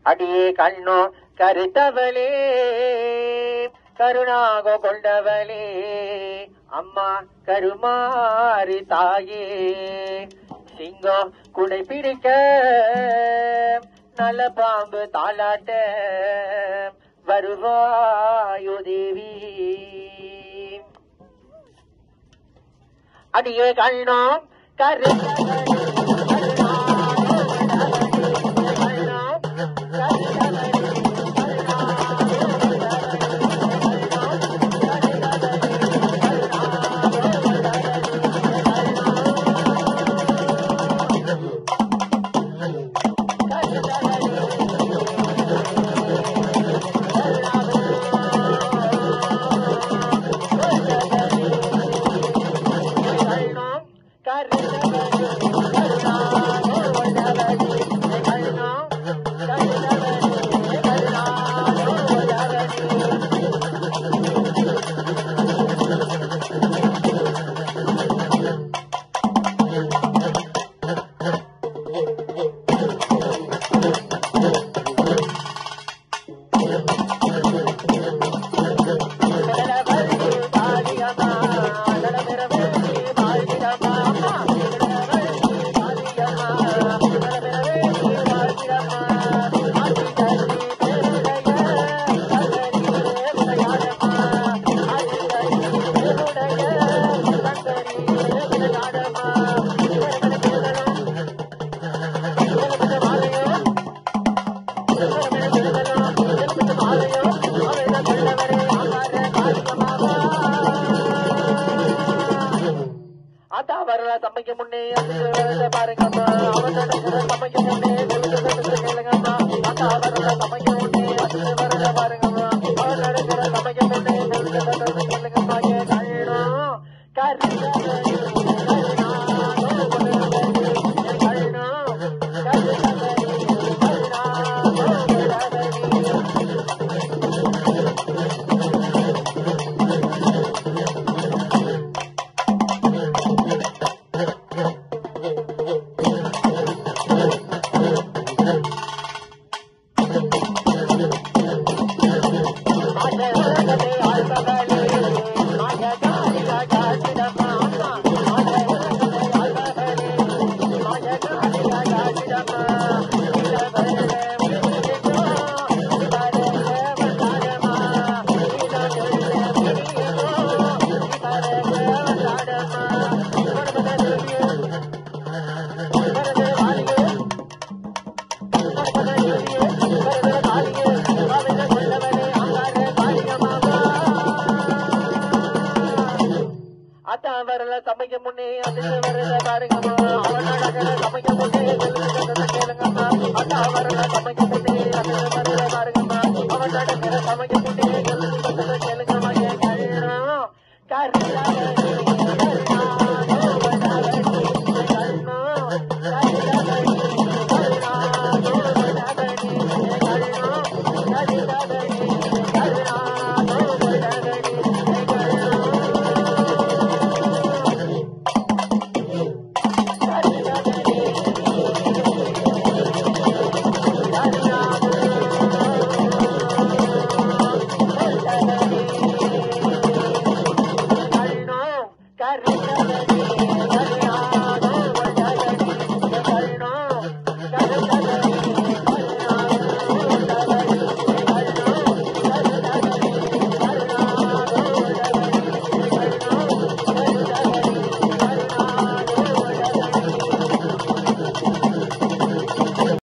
அடியே கண்ணோ கருத்தவளே கருணாக கொண்டவளே அம்மா கருமாறி தாயே சிங்கம் குடை பிடிக்க நல்ல பாம்பு தாளாட்ட வருவாயோ தேவி அடியே கண்ணோ கருத்தவளே அதான் வரல தம்பிக்கு முன்னே அது பாருங்கம்மா அவன் நடக்கிற தம்பிக்கு முன்னே கேளுங்கம்மா அதான் வரல தம்பிக்கு முன்னே அது வரல பாருங்கம்மா அவன் நடக்கிற தம்பிக்கு முன்னே கேளுங்கம்மா ஏ கண்ணோ அதான் வரல சமைக்க முன்னே அது வரல பாருங்கம்மா அவன் நடக்கிற சமைக்க முன்னே